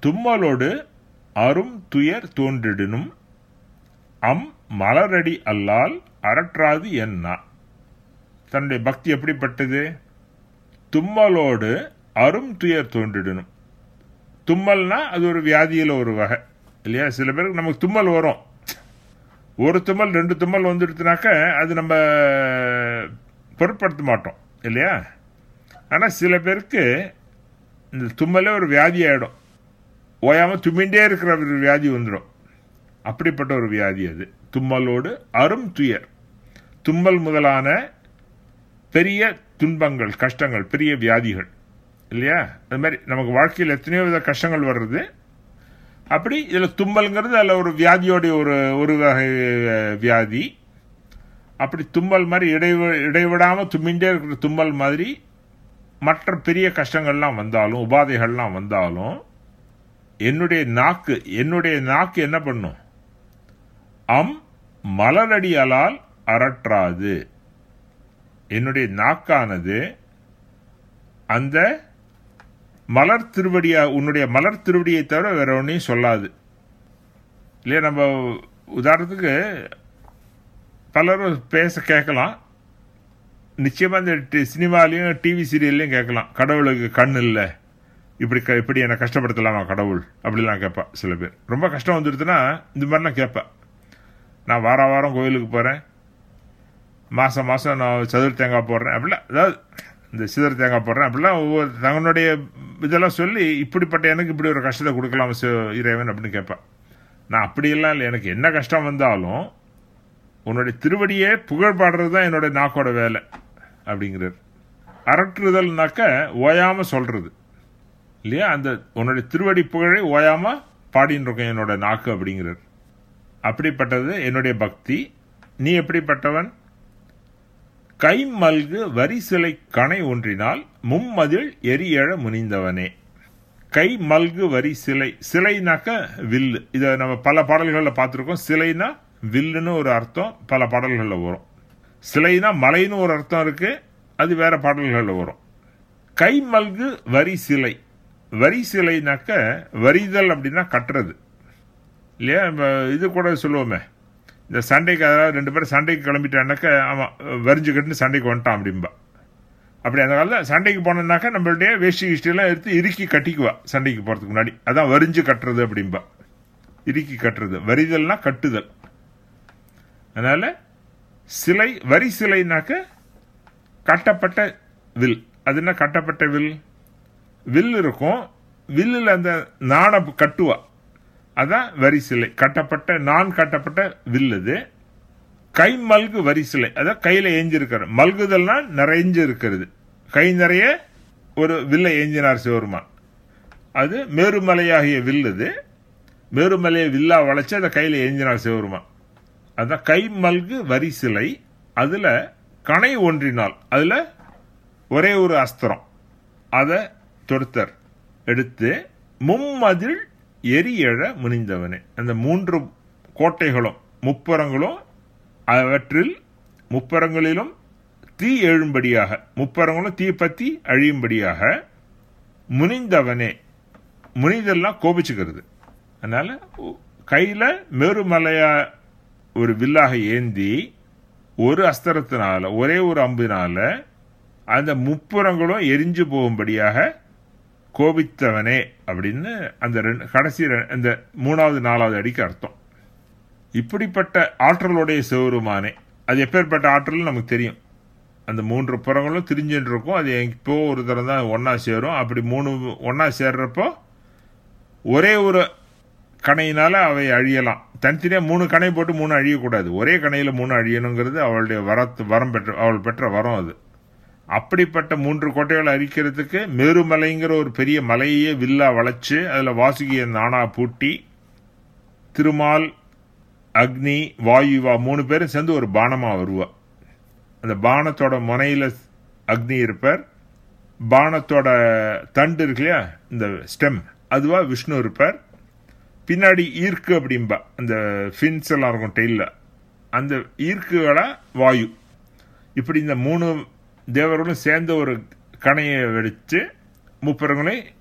தும்மலோடு அரும் துயர் தோன்றிடினும் அம் மலரடி அல்லால் அரற்றாது என்ன தன்னுடைய பக்தி எப்படிப்பட்டது தும்மலோடு அரும் துயர் தோன்றிடணும் தும்மல்னா அது ஒரு வியாதியில் ஒரு வகை இல்லையா சில பேருக்கு நமக்கு தும்மல் வரும் ஒரு தும்மல் ரெண்டு தும்மல் வந்துடுத்துனாக்க அது நம்ம பொருட்படுத்த மாட்டோம் இல்லையா ஆனால் சில பேருக்கு இந்த தும்மலே ஒரு வியாதி ஆகிடும் ஓயாமல் தும்மிண்டே இருக்கிற ஒரு வியாதி வந்துடும் அப்படிப்பட்ட ஒரு வியாதி அது தும்மலோடு அரும் துயர் தும்மல் முதலான பெரிய துன்பங்கள் கஷ்டங்கள் பெரிய வியாதிகள் இல்லையா அது மாதிரி நமக்கு வாழ்க்கையில் எத்தனையோ வித கஷ்டங்கள் வர்றது அப்படி இதில் தும்மல்ங்கிறது அதில் ஒரு வியாதியோடைய ஒரு ஒரு வகை வியாதி அப்படி தும்மல் மாதிரி இடைவ இடைவிடாமல் தும்மிண்டே இருக்கிற தும்மல் மாதிரி மற்ற பெரிய கஷ்டங்கள்லாம் வந்தாலும் உபாதைகள்லாம் வந்தாலும் என்னுடைய நாக்கு என்னுடைய நாக்கு என்ன பண்ணும் அம் மலரடியலால் அரற்றாது என்னுடைய நாக்கானது அந்த மலர் திருவடியா உன்னுடைய மலர் திருவடியை தவிர வேற ஒன்றையும் சொல்லாது இல்லையா நம்ம உதாரணத்துக்கு பலரும் பேச கேட்கலாம் நிச்சயமா இந்த சினிமாலையும் டிவி சீரியல்லையும் கேட்கலாம் கடவுளுக்கு கண் இல்லை இப்படி க இப்படி என்னை கஷ்டப்படுத்தலாமா கடவுள் அப்படிலாம் கேட்பா சில பேர் ரொம்ப கஷ்டம் வந்துடுதுன்னா இந்த மாதிரிலாம் கேட்பா நான் வார வாரம் கோயிலுக்கு போகிறேன் மாதம் மாதம் நான் சதுர தேங்காய் போடுறேன் அப்படிலாம் அதாவது இந்த சிதற தேங்காய் போடுறேன் அப்படிலாம் ஒவ்வொரு தங்களுடைய இதெல்லாம் சொல்லி இப்படிப்பட்ட எனக்கு இப்படி ஒரு கஷ்டத்தை கொடுக்கலாம் இறைவன் அப்படின்னு கேட்பேன் நான் அப்படியெல்லாம் இல்லை எனக்கு என்ன கஷ்டம் வந்தாலும் உன்னுடைய திருவடியே புகழ் பாடுறது தான் என்னோட நாக்கோட வேலை அப்படிங்கிறார் அரற்றுதல்னாக்க ஓயாம சொல்றது இல்லையா அந்த உன்னுடைய திருவடி புகழை ஓயாம பாடின்னு இருக்கேன் என்னோட நாக்கு அப்படிங்கிறார் அப்படிப்பட்டது என்னுடைய பக்தி நீ எப்படிப்பட்டவன் கை மல்கு வரி சிலை கணை ஒன்றினால் மும்மதில் எரியழ முனிந்தவனே கை மல்கு வரி சிலை சிலைனாக்க வில்லு இதை நம்ம பல பாடல்களில் பார்த்துருக்கோம் சிலைனா வில்லுன்னு ஒரு அர்த்தம் பல பாடல்களில் வரும் சிலைனா மலைன்னு ஒரு அர்த்தம் இருக்கு அது வேற பாடல்களில் வரும் கை மல்கு வரி சிலை வரி சிலைனாக்க வரிதல் அப்படின்னா கட்டுறது இல்லையா நம்ம இது கூட சொல்லுவோமே இந்த சண்டைக்கு அதாவது ரெண்டு பேரும் சண்டைக்கு கிளம்பிட்டானாக்க ஆமாம் வரிஞ்சு கட்டுன்னு சண்டைக்கு வந்துட்டான் அப்படிம்பா அப்படி அந்த காலத்தில் சண்டைக்கு போனோம்னாக்கா நம்மளுடைய வேஷ்டி கிஷ்டியெல்லாம் எடுத்து இறுக்கி கட்டிக்குவா சண்டைக்கு போகிறதுக்கு முன்னாடி அதான் வரிஞ்சு கட்டுறது அப்படிம்பா இறுக்கி கட்டுறது வரிதல்னா கட்டுதல் அதனால சிலை வரி சிலைனாக்க கட்டப்பட்ட வில் அது என்ன கட்டப்பட்ட வில் வில் இருக்கும் வில்லில் அந்த நாணை கட்டுவா அதான் வரி சிலை கட்டப்பட்ட நான் கட்டப்பட்ட வில் அது கை மல்கு வரி சிலை அதான் கையில் ஏஞ்சிருக்கிற மல்குதல்னா நிறைஞ்சு இருக்கிறது கை நிறைய ஒரு வில்லை ஏஞ்சினார் சிவருமான் அது மேருமலையாகிய வில் அது மேருமலையை வில்லா வளைச்சு அதை கையில் ஏஞ்சினார் சிவருமான் அதான் கை மல்கு வரி சிலை அதுல கணை ஒன்றினால் அதுல ஒரே ஒரு அஸ்திரம் அதை தொடுத்தர் எடுத்து மும்மதில் எரியழ முனிந்தவனே அந்த மூன்று கோட்டைகளும் முப்பரங்களும் அவற்றில் முப்பரங்களிலும் தீ எழும்படியாக முப்பரங்களும் தீ பத்தி அழியும்படியாக முனிந்தவனே முனிதெல்லாம் கோபிச்சுக்கிறது அதனால கையில மேருமலையா ஒரு வில்லாக ஏந்தி ஒரு அஸ்திரத்தினால ஒரே ஒரு அம்பினால அந்த முப்புறங்களும் எரிஞ்சு போகும்படியாக கோபித்தவனே அப்படின்னு அந்த ரெண்டு கடைசி அந்த மூணாவது நாலாவது அடிக்கு அர்த்தம் இப்படிப்பட்ட ஆற்றலுடைய சிவருமானே அது எப்பேற்பட்ட ஆற்றல் நமக்கு தெரியும் அந்த மூன்று புறங்களும் திரிஞ்சுட்டு இருக்கும் அது இப்போ ஒரு தரம் தான் ஒன்னா சேரும் அப்படி மூணு ஒன்னா சேர்றப்போ ஒரே ஒரு கணையினால அவை அழியலாம் தனித்தனியாக மூணு கணை போட்டு மூணு அழியக்கூடாது ஒரே கணையில் மூணு அழியணுங்கிறது அவளுடைய வரத்து வரம் பெற்ற அவள் பெற்ற வரம் அது அப்படிப்பட்ட மூன்று கோட்டைகளை அரிக்கிறதுக்கு மேருமலைங்கிற ஒரு பெரிய மலையே வில்லா வளைச்சு அதில் வாசுகிய நானா பூட்டி திருமால் அக்னி வாயுவா மூணு பேரும் சேர்ந்து ஒரு பானமாக வருவா அந்த பானத்தோட முனையில் அக்னி இருப்பார் பானத்தோட தண்டு இருக்கு இல்லையா இந்த ஸ்டெம் அதுவா விஷ்ணு இருப்பார் பின்னாடி ஈர்க்கு அப்படிம்பா அந்த ஃபின்ஸ் எல்லாம் இருக்கும் டெய்லில் அந்த ஈர்க்குகளா வாயு இப்படி இந்த மூணு தேவர்களும் சேர்ந்த ஒரு கணையை வெடித்து முப்பரங்களையும்